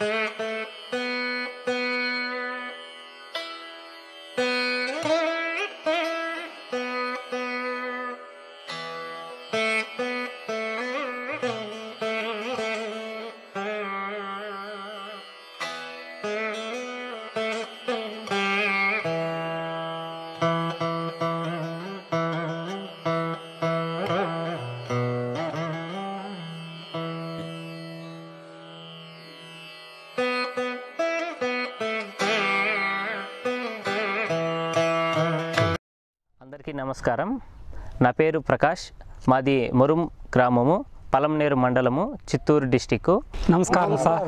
అందరికీ నమస్కారం నా పేరు ప్రకాష్ మాది మురుం గ్రామము పలంనేరు మండలము చిత్తూరు డిస్టిక్ నమస్కారం సార్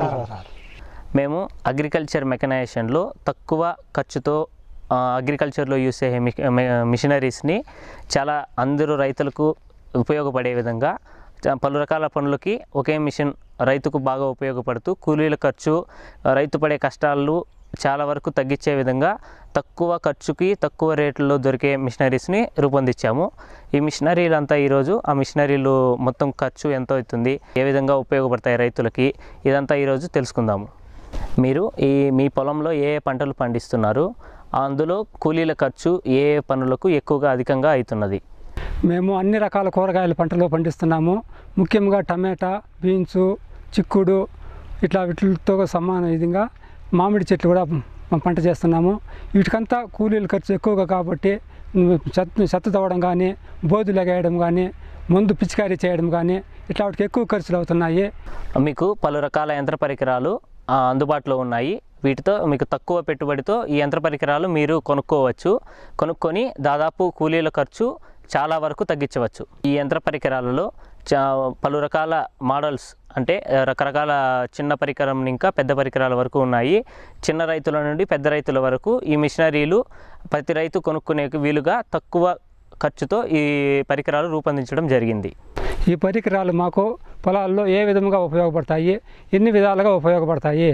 మేము అగ్రికల్చర్ మెకనైజేషన్లో తక్కువ ఖర్చుతో ఆ, అగ్రికల్చర్లో యూస్ అయ్యే మిక- మె- మిషనరీస్ని చాలా అందరూ రైతులకు ఉపయోగపడే విధంగా చ- పలు రకాల పనులకి ఒకే మిషన్ రైతుకు బాగా ఉపయోగపడుతూ కూలీల ఖర్చు రైతు పడే కష్టాలు చాలా వరకు తగ్గించే విధంగా తక్కువ ఖర్చుకి తక్కువ రేట్లలో దొరికే మిషనరీస్ని రూపొందించాము ఈ మిషనరీలు అంతా ఈరోజు ఆ మిషనరీలు మొత్తం ఖర్చు ఎంత అవుతుంది ఏ విధంగా ఉపయోగపడతాయి రైతులకి ఇదంతా ఈరోజు తెలుసుకుందాము మీరు ఈ మీ పొలంలో ఏ ఏ పంటలు పండిస్తున్నారు అందులో కూలీల ఖర్చు ఏ ఏ పనులకు ఎక్కువగా అధికంగా అవుతున్నది మేము అన్ని రకాల కూరగాయల పంటలు పండిస్తున్నాము ముఖ్యంగా టమాటా బీన్స్ చిక్కుడు ఇట్లా వీటితో సమాన విధంగా మామిడి చెట్లు కూడా ప- పంట చేస్తున్నాము వీటికంతా కూలీల ఖర్చు ఎక్కువగా కాబట్టి చెత్త చెత్త తవ్వడం కానీ బోధులు ఎగేయడం కానీ మందు పిచికారీ చేయడం కానీ ఇట్లా వాటికి ఎక్కువ ఖర్చులు అవుతున్నాయి మీకు పలు రకాల యంత్ర పరికరాలు ఆ, అందుబాటులో ఉన్నాయి వీటితో మీకు తక్కువ పెట్టుబడితో ఈ యంత్ర పరికరాలు మీరు కొనుక్కోవచ్చు కొనుక్కొని దాదాపు కూలీల ఖర్చు చాలా వరకు తగ్గించవచ్చు ఈ యంత్ర పరికరాలలో చా పలు రకాల మోడల్స్ అంటే ఆ, రకరకాల చిన్న పరికరం ఇంకా పెద్ద పరికరాల వరకు ఉన్నాయి చిన్న రైతుల నుండి పెద్ద రైతుల వరకు ఈ మిషనరీలు ప్రతి రైతు కొనుక్కునే వీలుగా తక్కువ ఖర్చుతో ఈ పరికరాలు రూపొందించడం జరిగింది ఈ పరికరాలు మాకు పొలాల్లో ఏ విధంగా ఉపయోగపడతాయి ఎన్ని విధాలుగా ఉపయోగపడతాయి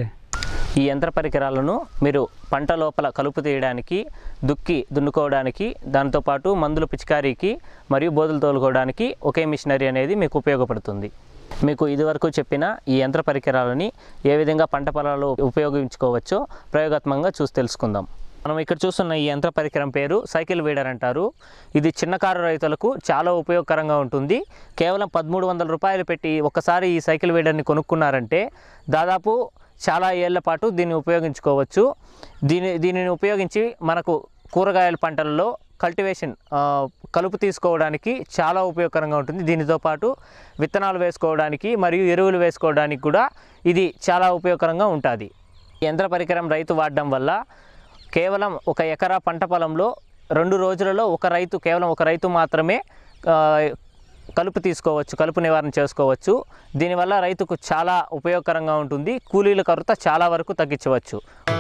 ఈ యంత్ర పరికరాలను మీరు పంట లోపల కలుపు తీయడానికి దుక్కి దున్నుకోవడానికి దాంతోపాటు మందులు పిచికారీకి మరియు బోధులు తోలుకోవడానికి ఒకే మిషనరీ అనేది మీకు ఉపయోగపడుతుంది మీకు ఇదివరకు చెప్పిన ఈ యంత్ర పరికరాలని ఏ విధంగా పంట పొలాల్లో ఉపయోగించుకోవచ్చో ప్రయోగాత్మకంగా చూసి తెలుసుకుందాం మనం ఇక్కడ చూస్తున్న ఈ యంత్ర పరికరం పేరు సైకిల్ వీడర్ అంటారు ఇది చిన్న కారు రైతులకు చాలా ఉపయోగకరంగా ఉంటుంది కేవలం పదమూడు వందల రూపాయలు పెట్టి ఒకసారి ఈ సైకిల్ వీడర్ని కొనుక్కున్నారంటే దాదాపు చాలా ఏళ్ల పాటు దీన్ని ఉపయోగించుకోవచ్చు దీని దీనిని ఉపయోగించి మనకు కూరగాయల పంటలలో కల్టివేషన్ ఆ, కలుపు తీసుకోవడానికి చాలా ఉపయోగకరంగా ఉంటుంది దీనితో పాటు విత్తనాలు వేసుకోవడానికి మరియు ఎరువులు వేసుకోవడానికి కూడా ఇది చాలా ఉపయోగకరంగా ఉంటుంది ఈ యంత్ర పరికరం రైతు వాడడం వల్ల కేవలం ఒక ఎకరా పంట పొలంలో రెండు రోజులలో ఒక రైతు కేవలం ఒక రైతు మాత్రమే ఆ, కలుపు తీసుకోవచ్చు కలుపు నివారణ చేసుకోవచ్చు దీనివల్ల రైతుకు చాలా ఉపయోగకరంగా ఉంటుంది కూలీల కొరత చాలా వరకు తగ్గించవచ్చు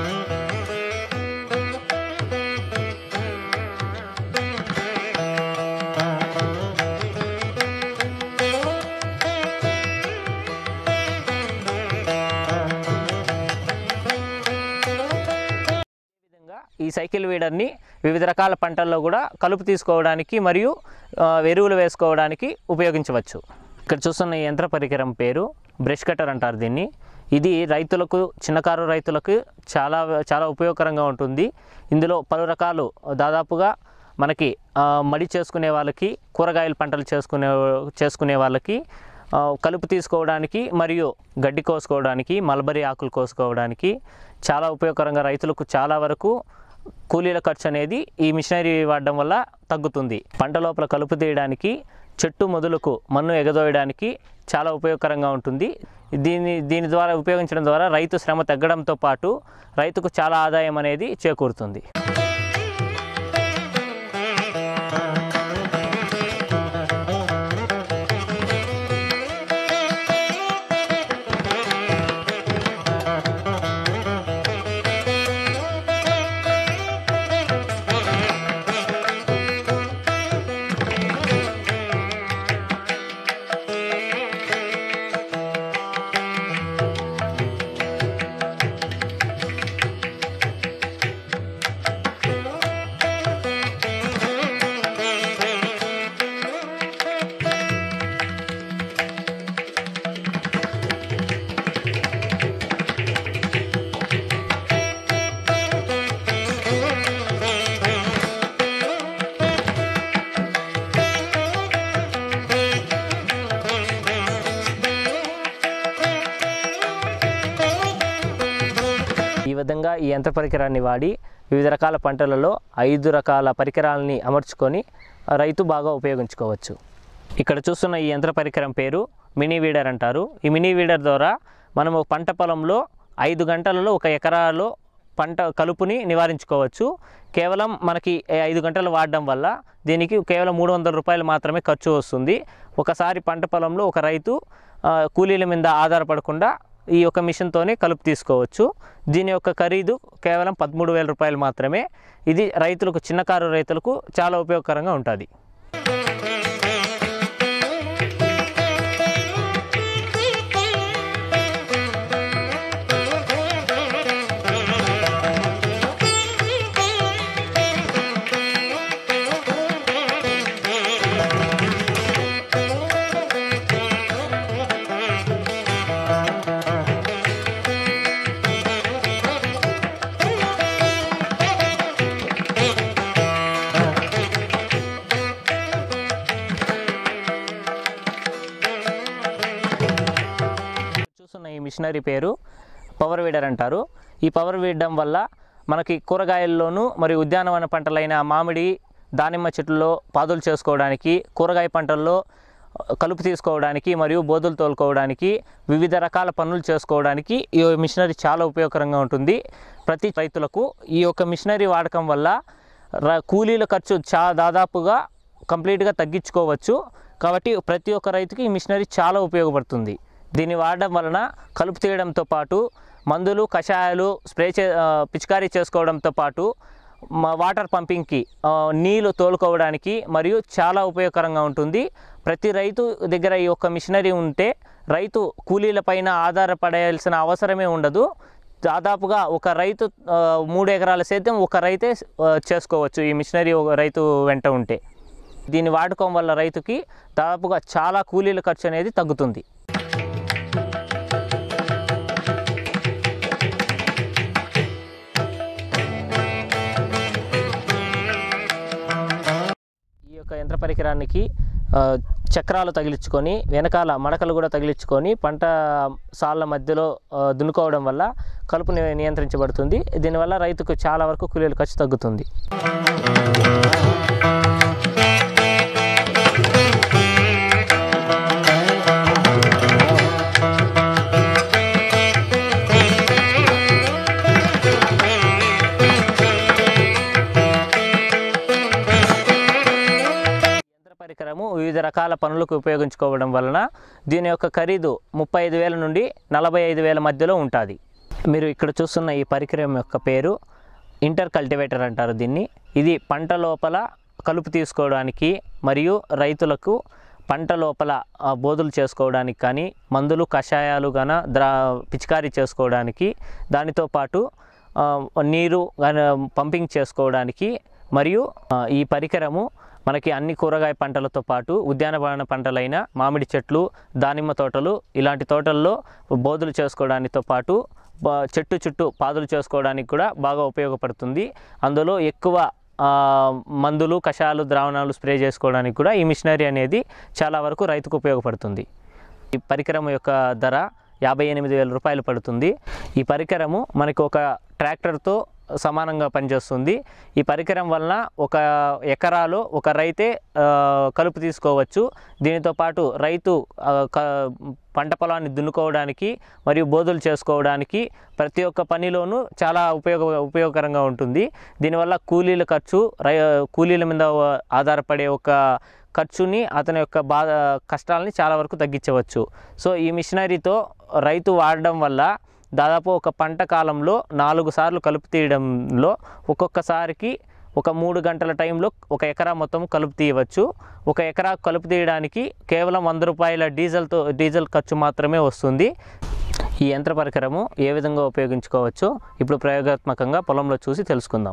విధంగా ఈ సైకిల్ వీడర్ని వివిధ రకాల పంటల్లో కూడా కలుపు తీసుకోవడానికి మరియు ఆ, ఎరువులు వేసుకోవడానికి ఉపయోగించవచ్చు ఇక్కడ చూస్తున్న ఈ యంత్ర పరికరం పేరు బ్రష్ కటర్ అంటారు దీన్ని ఇది రైతులకు చిన్నకారు రైతులకు చాలా చాలా ఉపయోగకరంగా ఉంటుంది ఇందులో పలు రకాలు దాదాపుగా మనకి ఆ, మడి చేసుకునే వాళ్ళకి కూరగాయల పంటలు చేసుకునే చేసుకునే వాళ్ళకి ఆ, కలుపు తీసుకోవడానికి మరియు గడ్డి కోసుకోవడానికి మల్బరీ ఆకులు కోసుకోవడానికి చాలా ఉపయోగకరంగా రైతులకు చాలా వరకు కూలీల ఖర్చు అనేది ఈ మిషనరీ వాడడం వల్ల తగ్గుతుంది పంట లోపల కలుపు తీయడానికి చెట్టు మొదలకు మన్ను ఎగదోయడానికి చాలా ఉపయోగకరంగా ఉంటుంది దీని దీని ద్వారా ఉపయోగించడం ద్వారా రైతు శ్రమ తగ్గడంతో పాటు రైతుకు చాలా ఆదాయం అనేది చేకూరుతుంది ఈ విధంగా ఈ యంత్ర పరికరాన్ని వాడి వివిధ రకాల పంటలలో ఐదు రకాల పరికరాలని అమర్చుకొని ఆ రైతు బాగా ఉపయోగించుకోవచ్చు ఇక్కడ చూస్తున్న ఈ యంత్ర పరికరం పేరు మినీ వీడర్ అంటారు ఈ మినీ వీడర్ ద్వారా మనము పంట పొలంలో ఐదు గంటలలో ఒక ఎకరాలో పంట కలుపుని నివారించుకోవచ్చు కేవలం మనకి ఈ ఐదు గంటలు వాడడం వల్ల దీనికి కేవలం మూడు వందల రూపాయలు మాత్రమే ఖర్చు వస్తుంది ఒకసారి పంట పొలంలో ఒక రైతు ఆ, కూలీల మీద ఆధారపడకుండా ఈ యొక్క మిషన్తోనే కలుపు తీసుకోవచ్చు దీని యొక్క ఖరీదు కేవలం పదమూడు వేల రూపాయలు మాత్రమే ఇది రైతులకు చిన్నకారు రైతులకు చాలా ఉపయోగకరంగా ఉంటుంది చూస్తున్న ఈ మిషనరీ పేరు పవర్ వీడర్ అంటారు ఈ పవర్ వీడడం వల్ల మనకి కూరగాయల్లోనూ మరియు ఉద్యానవన పంటలైన మామిడి దానిమ్మ చెట్లలో పాదులు చేసుకోవడానికి కూరగాయ పంటల్లో కలుపు తీసుకోవడానికి మరియు బోధులు తోలుకోవడానికి వివిధ రకాల పనులు చేసుకోవడానికి ఈ మిషనరీ చాలా ఉపయోగకరంగా ఉంటుంది ప్రతి రైతులకు ఈ యొక్క మిషనరీ వాడకం వల్ల ర- కూలీల ఖర్చు చా దాదాపుగా కంప్లీట్గా తగ్గించుకోవచ్చు కాబట్టి ప్రతి ఒక్క రైతుకి ఈ మిషనరీ చాలా ఉపయోగపడుతుంది దీన్ని వాడడం వలన కలుపు తీయడంతో పాటు మందులు కషాయాలు స్ప్రే చే ఆ, పిచికారీ చేసుకోవడంతో పాటు మా వాటర్ పంపింగ్కి ఆ, నీళ్లు తోలుకోవడానికి మరియు చాలా ఉపయోగకరంగా ఉంటుంది ప్రతి రైతు దగ్గర ఈ యొక్క మిషనరీ ఉంటే రైతు కూలీల పైన ఆధారపడాల్సిన అవసరమే ఉండదు దాదాపుగా ఒక రైతు ఆ, మూడు ఎకరాల సేద్యం ఒక రైతే ఆ, చేసుకోవచ్చు ఈ మిషనరీ ఒక రైతు వెంట ఉంటే దీన్ని వాడుకోవడం వల్ల రైతుకి దాదాపుగా చాలా కూలీల ఖర్చు అనేది తగ్గుతుంది ఈ యొక్క యంత్ర పరికరానికి ఆ, చక్రాలు తగిలించుకొని వెనకాల మడకలు కూడా తగిలించుకొని పంట సాళ్ళ మధ్యలో ఆ, దున్నుకోవడం వల్ల కలుపు ని- నియంత్రించబడుతుంది దీనివల్ల రైతుకు చాలా వరకు కూలీల ఖర్చు తగ్గుతుంది యంత్ర పరికరము వివిధ రకాల పనులకు ఉపయోగించుకోవడం వలన దీని యొక్క ఖరీదు ముప్పై ఐదు వేల నుండి నలభై ఐదు వేల మధ్యలో ఉంటుంది మీరు ఇక్కడ చూస్తున్న ఈ పరికరం యొక్క పేరు ఇంటర్ కల్టివేటర్ అంటారు దీన్ని ఇది పంట లోపల కలుపు తీసుకోవడానికి మరియు రైతులకు పంట లోపల ఆ, బోధులు చేసుకోవడానికి కానీ మందులు కషాయాలు గాన ద్రా పిచికారీ చేసుకోవడానికి దానితో పాటు ఆ, నీరు గాన పంపింగ్ చేసుకోవడానికి మరియు ఆ, ఈ పరికరము మనకి అన్ని కూరగాయ పంటలతో పాటు ఉద్యానవన పంటలైన మామిడి చెట్లు దానిమ్మ తోటలు ఇలాంటి తోటల్లో బోధులు చేసుకోవడానితో పాటు బ- చెట్టు చుట్టూ పాదులు చేసుకోవడానికి కూడా బాగా ఉపయోగపడుతుంది అందులో ఎక్కువ ఆ, మందులు కషాయాలు ద్రావణాలు స్ప్రే చేసుకోవడానికి కూడా ఈ మిషనరీ అనేది చాలా వరకు రైతుకు ఉపయోగపడుతుంది ఈ పరికరం యొక్క ధర యాభై ఎనిమిది వేల రూపాయలు పడుతుంది ఈ పరికరము మనకు ఒక ట్రాక్టర్తో సమానంగా పనిచేస్తుంది ఈ పరికరం వలన ఒక ఎకరాలో ఒక రైతే ఆ, కలుపు తీసుకోవచ్చు దీనితో పాటు రైతు ఆ, క- పంట పొలాన్ని దున్నుకోవడానికి మరియు బోధులు చేసుకోవడానికి ప్రతి ఒక్క పనిలోనూ చాలా ఉపయోగ ఉపయోగకరంగా ఉంటుంది దీనివల్ల కూలీల ఖర్చు రై కూలీల మీద ఆధారపడే ఒక ఖర్చుని అతని యొక్క బాధ కష్టాలని చాలా వరకు తగ్గించవచ్చు సో ఈ మిషనరీతో రైతు వాడడం వల్ల దాదాపు ఒక పంట కాలంలో నాలుగు సార్లు కలుపు తీయడంలో ఒక్కొక్కసారికి ఒక మూడు గంటల టైంలో ఒక ఎకరా మొత్తం కలుపు తీయవచ్చు ఒక ఎకరా కలుపు తీయడానికి కేవలం వంద రూపాయల డీజిల్తో డీజిల్ ఖర్చు మాత్రమే వస్తుంది ఈ యంత్ర పరికరము ఏ విధంగా ఉపయోగించుకోవచ్చో ఇప్పుడు ప్రయోగాత్మకంగా పొలంలో చూసి తెలుసుకుందాం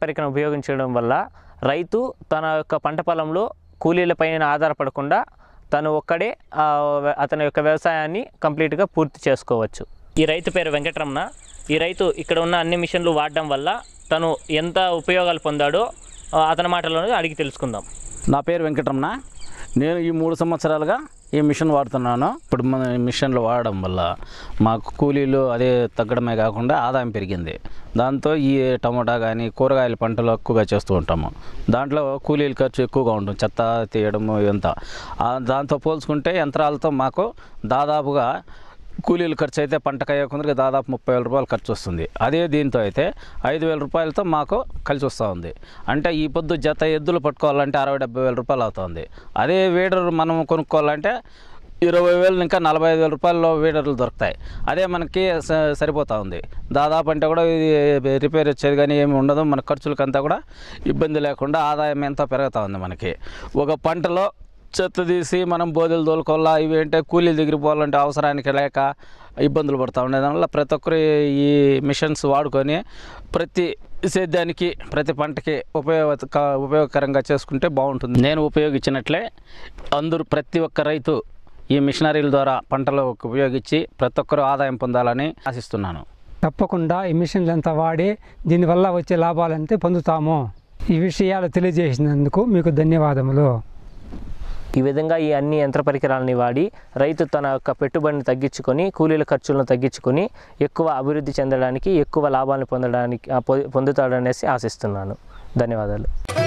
పరికరం ఉపయోగించడం వల్ల రైతు తన యొక్క పంట పొలంలో కూలీలపైన ఆధారపడకుండా తను ఒక్కడే ఆ, వ్య- అతని యొక్క వ్యవసాయాన్ని కంప్లీట్గా పూర్తి చేసుకోవచ్చు ఈ రైతు పేరు వెంకటరమణ ఈ రైతు ఇక్కడ ఉన్న అన్ని మిషన్లు వాడడం వల్ల తను ఎంత ఉపయోగాలు పొందాడో ఆ, అతని మాటలోనే అడిగి తెలుసుకుందాం నా పేరు వెంకటరమణ నేను ఈ మూడు సంవత్సరాలుగా ఈ మిషన్ వాడుతున్నాను ఇప్పుడు మన మిషన్లు వాడడం వల్ల మాకు కూలీలు అదే తగ్గడమే కాకుండా ఆదాయం పెరిగింది దాంతో ఈ టమోటా కానీ కూరగాయల పంటలు ఎక్కువగా చేస్తూ ఉంటాము దాంట్లో కూలీల ఖర్చు ఎక్కువగా ఉంటుంది చెత్త తీయడము ఇదంతా ఆ దాంతో పోల్చుకుంటే యంత్రాలతో మాకు దాదాపుగా కూలీల ఖర్చు అయితే పంటకు అయ్యే దాదాపు ముప్పై వేల రూపాయలు ఖర్చు వస్తుంది అదే దీంతో అయితే ఐదు వేల రూపాయలతో మాకు కలిసి వస్తూ ఉంది అంటే ఈ పొద్దు జత ఎద్దులు పట్టుకోవాలంటే అరవై డెబ్బై వేల రూపాయలు అవుతుంది అదే వీడర్ మనం కొనుక్కోవాలంటే ఇరవై వేలు ఇంకా నలభై ఐదు వేల రూపాయల్లో వీడర్లు దొరుకుతాయి అదే మనకి స- సరిపోతూ ఉంది దాదాపు అంటే కూడా ఇది రిపేర్ వచ్చేది కానీ ఏమి ఉండదు మన ఖర్చులకంతా కూడా ఇబ్బంది లేకుండా ఆదాయం ఎంతో పెరుగుతూ ఉంది మనకి ఒక పంటలో చెత్త తీసి మనం బోధలు తోలుకోవాలా ఇవి అంటే కూలీల దగ్గర పోవాలంటే అవసరానికి లేక ఇబ్బందులు పడుతూ ఉండే దానివల్ల ప్రతి ఒక్కరు ఈ మిషన్స్ వాడుకొని ప్రతి సేద్యానికి ప్రతి పంటకి ఉపయోగ ఉపయోగకరంగా చేసుకుంటే బాగుంటుంది నేను ఉపయోగించినట్లే అందరూ ప్రతి ఒక్క రైతు ఈ మిషనరీల ద్వారా పంటలు ఉపయోగించి ప్రతి ఒక్కరూ ఆదాయం పొందాలని ఆశిస్తున్నాను తప్పకుండా ఈ మిషన్లు అంతా వాడి దీనివల్ల వచ్చే లాభాలంతే పొందుతాము ఈ విషయాలు తెలియజేసినందుకు మీకు ధన్యవాదములు ఈ విధంగా ఈ అన్ని యంత్ర పరికరాలని వాడి రైతు తన యొక్క పెట్టుబడిని తగ్గించుకొని కూలీల ఖర్చులను తగ్గించుకొని ఎక్కువ అభివృద్ధి చెందడానికి ఎక్కువ లాభాలను పొందడానికి ఆ, పొ- పొందుతాడనేసి ఆశిస్తున్నాను ధన్యవాదాలు